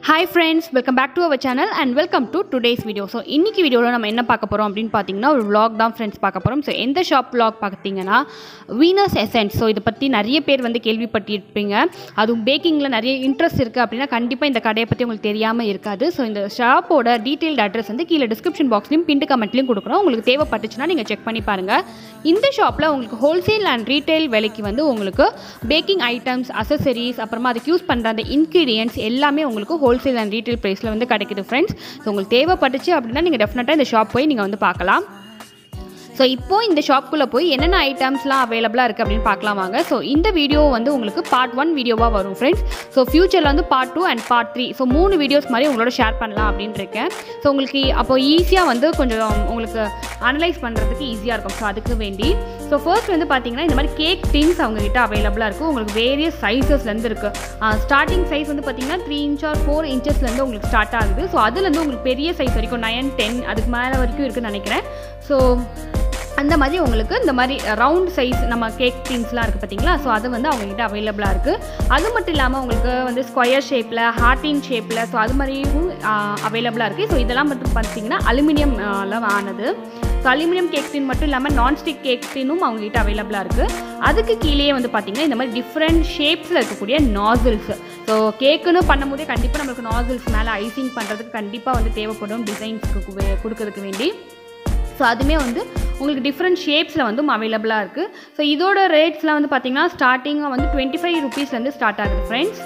hi friends welcome back to our channel and welcome to today's video so இன்றைக்கி வீடியோவில் நம்ம என்ன பார்க்க போகிறோம் அப்படின்னு பார்த்தீங்கன்னா ஒரு vlog தான் ஃப்ரெண்ட்ஸ் பார்க்க போகிறோம் ஸோ எந்த ஷாப் vlog பார்த்தீங்கன்னா வீனஸ் எசன்ஸ் ஸோ இதை பற்றி நிறைய பேர் வந்து கேள்விப்பட்டிருப்பீங்க அதுவும் பேக்கிங்கில் நிறைய இன்ட்ரெஸ்ட் இருக்குது அப்படின்னா கண்டிப்பாக இந்த கடையை பற்றி உங்களுக்கு தெரியாமல் இருக்காது ஸோ இந்த ஷாப்போட டீட்டெயில்டு அட்ரஸ் வந்து கீழே டிஸ்கிரிப்ஷன் பாக்ஸ்லையும் பின்ட்டு கமெண்ட்லையும் கொடுக்குறோம் உங்களுக்கு தேவைப்பட்டுச்சுன்னா நீங்கள் செக் பண்ணி பாருங்கள் இந்த ஷாப்பில் உங்களுக்கு ஹோல்சேல் அண்ட் ரீட்டைல் விலைக்கு வந்து உங்களுக்கு பேக்கிங் ஐட்டம்ஸ் அசசரிஸ் அப்புறமா அதுக்கு யூஸ் பண்ணுற அந்த இன்க்ரீடியன்ஸ் எல்லாமே உங்களுக்கு ஹோல்சேல் அண்ட் ரீட்டைல் ப்ரைஸில் வந்து கிடைக்குது ஃப்ரெண்ட்ஸ் ஸோ உங்களுக்கு தேவைப்பட்டுச்சு அப்படின்னா நீங்கள் டெஃபினட்டாக இந்த ஷாப் போய் நீங்கள் வந்து பார்க்கலாம் ஸோ இப்போ இந்த ஷாப்புக்குள்ளே போய் என்னென்ன ஐட்டம்ஸ்லாம் அவைலபிளாக இருக்குது அப்படின்னு பார்க்கலாம் வாங்க ஸோ இந்த வீடியோ வந்து உங்களுக்கு பார்ட் ஒன் வீடியோவாக வரும் ஃப்ரெண்ட்ஸ் ஸோ ஃப்யூச்சரில் வந்து part two and part three so மூணு வீடியோஸ் மாதிரி உங்களோட ஷேர் பண்ணலாம் அப்படின்னு இருக்கேன் ஸோ உங்களுக்கு அப்போ ஈஸியாக வந்து கொஞ்சம் உங்களுக்கு அனலைஸ் பண்ணுறதுக்கு ஈஸியாக இருக்கும் ஸோ அதுக்கு வேண்டி ஸோ ஃபர்ஸ்ட் வந்து பார்த்தீங்கன்னா இந்த மாதிரி கேக் டின்ஸ் அவங்ககிட்ட அவைலபிளாக இருக்குது உங்களுக்கு வேரியஸ் சைஸஸ்லேருந்து இருக்குது ஸ்டார்டிங் சைஸ் வந்து பார்த்தீங்கன்னா த்ரீ இன்ச் ஆர் ஃபோர் இன்ச்சஸ்லேருந்து உங்களுக்கு ஸ்டார்ட் ஆகுது ஸோ அதுலேருந்து உங்களுக்கு பெரிய சைஸ் வரைக்கும் நயன் டென் அதுக்கு மேலே வரைக்கும் இருக்குன்னு நினைக்கிறேன் ஸோ அந்த மாதிரி உங்களுக்கு இந்த மாதிரி ரவுண்ட் சைஸ் நம்ம கேக் திங்ஸ்லாம் இருக்குது பார்த்தீங்களா ஸோ அது வந்து அவங்ககிட்ட அவைலபிளாக இருக்குது அது மட்டும் இல்லாமல் உங்களுக்கு வந்து ஸ்கொயர் ஷேப்பில் ஹார்டின் ஷேப்பில் ஸோ அது மாதிரியும் அவைலபிளாக இருக்குது ஸோ இதெல்லாம் வந்து பார்த்தீங்கன்னா அலுமினியம்ல ஆனது ஸோ அலுமினியம் கேக் டின் மட்டும் இல்லாமல் நான்ஸ்டிக் கேக் டின்னும் அவங்ககிட்ட அவைலபிளாக இருக்குது அதுக்கு கீழேயே வந்து பார்த்திங்கன்னா இந்த மாதிரி டிஃப்ரெண்ட் ஷேப்ஸில் இருக்கக்கூடிய நாசில்ஸ் ஸோ கேக்குன்னு பண்ணும்போதே கண்டிப்பாக நம்மளுக்கு நாசில்ஸ் மேலே ஐசிங் பண்ணுறதுக்கு கண்டிப்பாக வந்து தேவைப்படும் டிசைன்ஸ்க்கு கொடுக்கறதுக்கு வேண்டி ஸோ அதுவுமே வந்து உங்களுக்கு டிஃப்ரெண்ட் ஷேப்ஸில் வந்து அவைலபிளாக இருக்குது ஸோ இதோட ரேட்ஸ்லாம் வந்து பார்த்தீங்கன்னா ஸ்டார்டிங்காக வந்து டுவெண்ட்டி ஃபைவ் ருபீஸ்லேருந்து ஸ்டார்ட் ஆகுது ஃப்ரெண்ட்ஸ்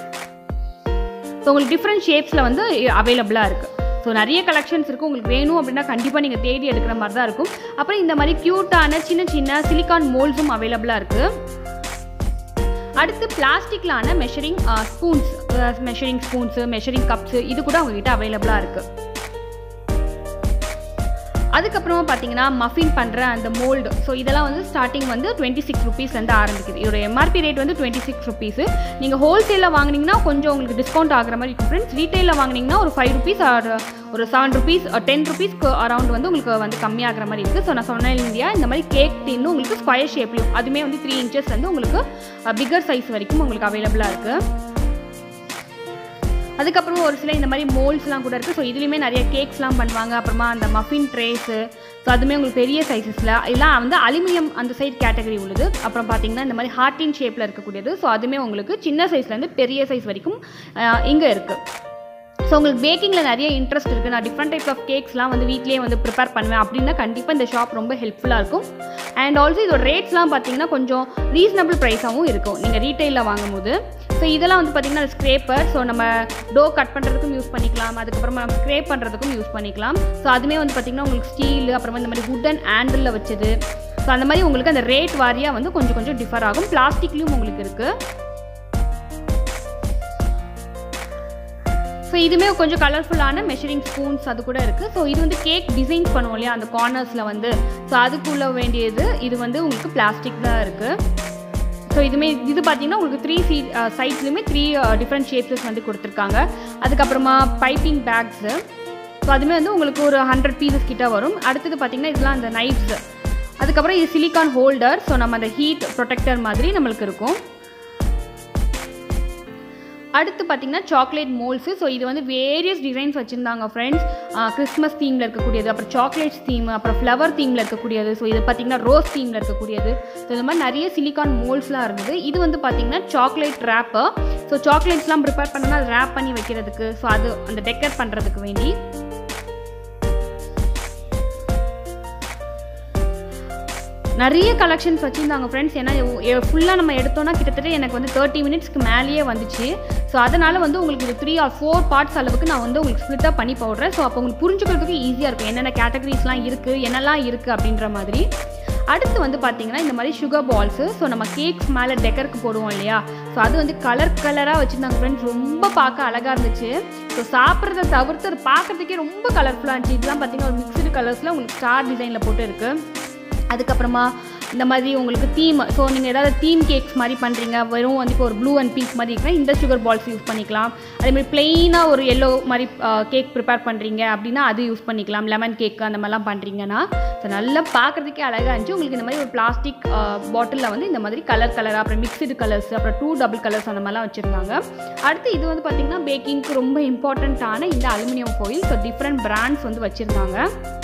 ஸோ உங்களுக்கு டிஃப்ரெண்ட் ஷேப்ஸில் வந்து அவைலபிளாக இருக்குது ஸோ நிறைய கலெக்ஷன்ஸ் இருக்குது உங்களுக்கு வேணும் அப்படின்னா கண்டிப்பாக நீங்கள் தேடி எடுக்கிற மாதிரி தான் இருக்கும் அப்புறம் இந்த மாதிரி க்யூட்டான சின்ன சின்ன சிலிக்கான் மோல்ஸும் அவைலபிளாக இருக்குது அடுத்து பிளாஸ்டிக்லான measuring spoons measuring spoons measuring cups இது கூட அவங்ககிட்ட அவைலபிளாக இருக்குது அதுக்கப்புறமா பார்த்தீங்கன்னா மஃபின் பண்ணுற அந்த மோல்டு ஸோ இதெல்லாம் வந்து ஸ்டார்டிங் வந்து டுவெண்ட்டி சிக்ஸ் ருபீஸ்லேருந்து ஆரம்பிக்குது இதோட எம்ஆர்பி ரேட் வந்து டுவெண்ட்டி சிக்ஸ் ருபீஸு நீங்கள் ஹோல்சேலில் வாங்கினீங்கன்னா கொஞ்சம் உங்களுக்கு டிஸ்கவுண்ட் ஆகிற மாதிரி இருக்கும் ஃப்ரெண்ட்ஸ் ரீட்டெயிலில் வாங்கினீங்கன்னா ஒரு ஃபைவ் ருபீஸ் ஆர் ஒரு செவன் ருபீஸ் டென் ருபீஸ்க்கு அரௌண்ட் வந்து உங்களுக்கு வந்து கம்மியாகிற மாதிரி இருக்குது ஸோ நான் சொன்னேன் இல்லையா இந்த மாதிரி கேக் டின்னு உங்களுக்கு ஸ்கொயர் ஷேப்லையும் அதுவுமே வந்து த்ரீ இன்ச்சஸ் வந்து உங்களுக்கு பிகர் சைஸ் வரைக்கும் உங்களுக்கு அவைலபிளாக இருக்குது அதுக்கப்புறம் ஒரு சில இந்த மாதிரி மோல்ஸ்லாம் கூட இருக்குது ஸோ இதுலேயுமே நிறைய கேக்ஸ்லாம் பண்ணுவாங்க அப்புறமா அந்த மஃபின் ட்ரேஸு ஸோ அதுவுமே உங்களுக்கு பெரிய சைஸஸில் இதெல்லாம் வந்து அலுமினியம் அந்த சைட் கேட்டகரி உள்ளது அப்புறம் பார்த்தீங்கன்னா இந்த மாதிரி ஹார்டின் ஷேப்பில் இருக்கக்கூடியது ஸோ அதுவுமே உங்களுக்கு சின்ன சைஸ்லேருந்து பெரிய சைஸ் வரைக்கும் இங்கே இருக்குது ஸோ உங்களுக்கு பேக்கிங்கில் நிறைய இன்ட்ரெஸ்ட் இருக்குது நான் டிஃப்ரெண்ட் டைப்ஸ் ஆஃப் கேக்ஸ்லாம் வந்து வீட்லேயே வந்து ப்ரிப்பேர் பண்ணுவேன் அப்படின்னா கண்டிப்பாக இந்த ஷாப் ரொம்ப ஹெல்ப்ஃபுல்லாக இருக்கும் அண்ட் ஆல்சோ இதோட ரேட்ஸ்லாம் பார்த்தீங்கன்னா கொஞ்சம் ரீசனபிள் ப்ரைஸாகவும் இருக்கும் நீங்கள் ரீட்டெயிலில் வாங்கும்போது ஸோ இதெல்லாம் வந்து பார்த்திங்கன்னா ஸ்க்ரேப்பர் ஸோ நம்ம டோ கட் பண்ணுறதுக்கும் யூஸ் பண்ணிக்கலாம் அதுக்கப்புறமா நம்ம ஸ்க்ரேப் பண்ணுறதுக்கும் யூஸ் பண்ணிக்கலாம் ஸோ அதுவுமே வந்து பார்த்திங்கன்னா உங்களுக்கு ஸ்டீல் அப்புறமா இந்த மாதிரி வுட் அண்ட் ஹேண்டிலில் வச்சது ஸோ அந்த மாதிரி உங்களுக்கு அந்த ரேட் வாரியாக வந்து கொஞ்சம் கொஞ்சம் டிஃபர் ஆகும் பிளாஸ்டிக்லேயும் உங்களுக்கு இருக்குது ஸோ இதுவுமே கொஞ்சம் கலர்ஃபுல்லான மெஷரிங் ஸ்பூன்ஸ் அது கூட இருக்குது ஸோ இது வந்து கேக் டிசைன்ஸ் பண்ணுவோம் இல்லையா அந்த கார்னர்ஸில் வந்து ஸோ அதுக்குள்ள வேண்டியது இது வந்து உங்களுக்கு பிளாஸ்டிக் தான் இருக்குது ஸோ இதுமே இது பார்த்தீங்கன்னா உங்களுக்கு த்ரீ சீ சைட்லேயுமே த்ரீ டிஃப்ரெண்ட் ஷேப்ஸஸ் வந்து கொடுத்துருக்காங்க அதுக்கப்புறமா பைப்பிங் பேக்ஸு ஸோ அதுவுமே வந்து உங்களுக்கு ஒரு ஹண்ட்ரட் பீசஸ் கிட்ட வரும் அடுத்தது பார்த்தீங்கன்னா இதெல்லாம் அந்த நைஃப்ஸு அதுக்கப்புறம் இது சிலிக்கான் ஹோல்டர் ஸோ நம்ம அந்த ஹீட் ப்ரொடெக்டர் மாதிரி நம்மளுக்கு இருக்கும் அடுத்து பார்த்தீங்கன்னா சாக்லேட் மோல்ஸு ஸோ இது வந்து வேரியஸ் டிசைன்ஸ் வச்சுருந்தாங்க ஃப்ரெண்ட்ஸ் கிறிஸ்மஸ் தீமில் இருக்கக்கூடியது அப்புறம் சாக்லேட்ஸ் தீம் அப்புறம் ஃப்ளவர் தீமில் இருக்கக்கூடியது ஸோ இது பார்த்தீங்கன்னா ரோஸ் தீமில் இருக்கக்கூடியது ஸோ இந்த மாதிரி நிறைய சிலிக்கான் மோல்ஸ்லாம் இருந்தது இது வந்து பார்த்தீங்கன்னா சாக்லேட் ரேப்பு ஸோ சாக்லேட்ஸ்லாம் ப்ரிப்பேர் பண்ணோன்னா அது ரேப் பண்ணி வைக்கிறதுக்கு ஸோ அது அந்த டெக்கர் பண்ணுறதுக்கு வேண்டி நிறைய கலெக்ஷன்ஸ் வச்சுருந்தாங்க ஃப்ரெண்ட்ஸ் ஏன்னா ஃபுல்லாக நம்ம எடுத்தோன்னா கிட்டத்தட்ட எனக்கு வந்து தேர்ட்டி மினிட்ஸ்க்கு மேலேயே வந்துச்சு ஸோ அதனால் வந்து உங்களுக்கு இது த்ரீ ஆர் ஃபோர் பார்ட்ஸ் அளவுக்கு நான் வந்து உங்களுக்கு ஸ்ப்ளிட்டாக பண்ணி போடுறேன் ஸோ அப்போ உங்களுக்கு புரிஞ்சுக்கிறதுக்கு ஈஸியாக இருக்கும் என்னென்ன கேட்டகரிஸ்லாம் இருக்குது என்னெல்லாம் இருக்குது அப்படின்ற மாதிரி அடுத்து வந்து பார்த்தீங்கன்னா இந்த மாதிரி சுகர் பால்ஸு ஸோ நம்ம கேக்ஸ் மேலே டெக்கருக்கு போடுவோம் இல்லையா ஸோ அது வந்து கலர் கலராக வச்சுருந்தாங்க ஃப்ரெண்ட்ஸ் ரொம்ப பார்க்க அழகாக இருந்துச்சு ஸோ சாப்பிட்றத தவிர்த்து அது பார்க்குறதுக்கே ரொம்ப கலர்ஃபுல்லாக இருந்துச்சு இதெல்லாம் பார்த்தீங்கன்னா ஒரு மிக்சடு கலர்ஸில் உங்களுக்கு ஸ்டார் டிசைனில் போட்டு இருக்குது அதுக்கப்புறமா இந்த மாதிரி உங்களுக்கு தீம் ஸோ நீங்கள் ஏதாவது தீம் கேக்ஸ் மாதிரி பண்ணுறீங்க வெறும் வந்து இப்போ ஒரு ப்ளூ அண்ட் பிங்க் மாதிரி இருக்குன்னா இந்த சுகர் பால்ஸ் யூஸ் பண்ணிக்கலாம் அதேமாதிரி பிளெயினாக ஒரு எல்லோ மாதிரி கேக் ப்ரிப்பேர் பண்ணுறீங்க அப்படின்னா அது யூஸ் பண்ணிக்கலாம் லெமன் கேக் அந்த மாதிரிலாம் பண்ணுறீங்கன்னா ஸோ நல்லா பார்க்குறதுக்கே அழகாக இருந்துச்சு உங்களுக்கு இந்த மாதிரி ஒரு பிளாஸ்டிக் பாட்டிலில் வந்து இந்த மாதிரி கலர் கலர் அப்புறம் மிக்சடு கலர்ஸ் அப்புறம் டூ டபுள் கலர்ஸ் அந்த மாதிரிலாம் வச்சுருந்தாங்க அடுத்து இது வந்து பார்த்திங்கன்னா பேக்கிங்க்கு ரொம்ப இம்பார்ட்டண்ட்டான இந்த aluminium foil so different brands வந்து வச்சுருந்தாங்க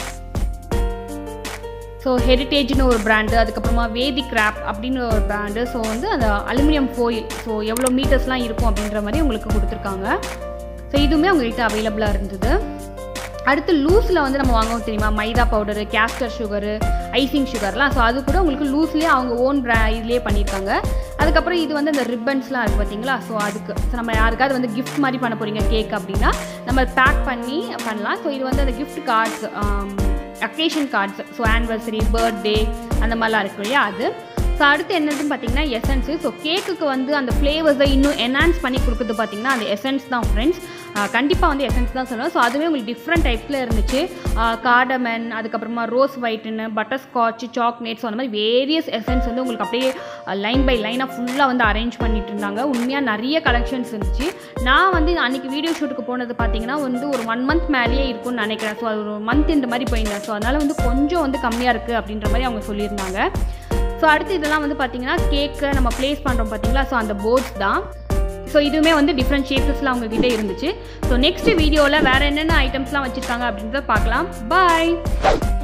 ஸோ ஹெரிட்டேஜ்னு ஒரு பிராண்டு அதுக்கப்புறமா வேதிக் கிராப் அப்படின்னு ஒரு பிராண்டு ஸோ வந்து அந்த அலுமினியம் ஃபோயில் ஸோ எவ்வளோ மீட்டர்ஸ்லாம் இருக்கும் அப்படின்ற மாதிரி உங்களுக்கு கொடுத்துருக்காங்க ஸோ இதுவுமே உங்கள்கிட்ட அவைலபிளாக இருந்தது அடுத்து லூஸில் வந்து நம்ம வாங்குவோம் தெரியுமா மைதா பவுடரு கேஸ்டர் சுகரு ஐசிங் சுகர்லாம் ஸோ அது கூட உங்களுக்கு லூஸ்லேயே அவங்க ஓன் ப்ரா இதுலேயே பண்ணியிருக்காங்க அதுக்கப்புறம் இது வந்து அந்த ரிப்பன்ஸ்லாம் இருக்குது பார்த்தீங்களா ஸோ அதுக்கு ஸோ நம்ம யாருக்காவது வந்து கிஃப்ட் மாதிரி பண்ண போகிறீங்க கேக் அப்படின்னா நம்ம பேக் பண்ணி பண்ணலாம் ஸோ இது வந்து அந்த gift cards occasion cards so anniversary birthday அந்த மாதிரிலாம் இருக்கு இல்லையா அது ஸோ அடுத்து என்னதுன்னு பார்த்தீங்கன்னா எசன்ஸு ஸோ கேக்குக்கு வந்து அந்த ஃப்ளேவர்ஸை இன்னும் என்ஹான்ஸ் பண்ணி கொடுக்குறது பார்த்தீங்கன்னா அந்த எசன்ஸ் தான் ஃப்ரெண்ட்ஸ் கண்டிப்பாக வந்து எசன்ஸ் தான் சொல்லுவேன் ஸோ அதுவே உங்களுக்கு டிஃப்ரெண்ட் டைப்ஸில் இருந்துச்சு கார்டமன் அதுக்கப்புறமா ரோஸ் ஒயிட்டுன்னு பட்டர் ஸ்காட்ச் சாக்லேட்ஸ் அந்த மாதிரி வேரியஸ் எசன்ஸ் வந்து உங்களுக்கு அப்படியே லைன் பை லைனாக ஃபுல்லாக வந்து அரேஞ்ச் பண்ணிட்டு இருந்தாங்க உண்மையாக நிறைய கலெக்ஷன்ஸ் இருந்துச்சு நான் வந்து அன்றைக்கி வீடியோ ஷூட்டுக்கு போனது பார்த்தீங்கன்னா வந்து ஒரு ஒன் மந்த் மேலேயே இருக்கும்னு நினைக்கிறேன் ஸோ அது ஒரு மந்த் இந்த மாதிரி போயிருந்தேன் ஸோ அதனால் வந்து கொஞ்சம் வந்து கம்மியாக இருக்குது அப்படின்ற மாதிரி அவங்க சொல்லியிருந்தாங்க ஸோ அடுத்து இதெல்லாம் வந்து பார்த்தீங்கன்னா கேக்கை நம்ம ப்ளேஸ் பண்ணுறோம் பார்த்தீங்களா ஸோ அந்த போர்ட்ஸ் தான் ஸோ இதுவுமே வந்து டிஃப்ரெண்ட் ஷேப்ஸில் அவங்கக்கிட்ட இருந்துச்சு ஸோ நெக்ஸ்ட் வீடியோவில் வேறு என்னென்ன ஐட்டம்ஸ்லாம் வச்சுருக்காங்க அப்படின்றத பார்க்கலாம் பாய்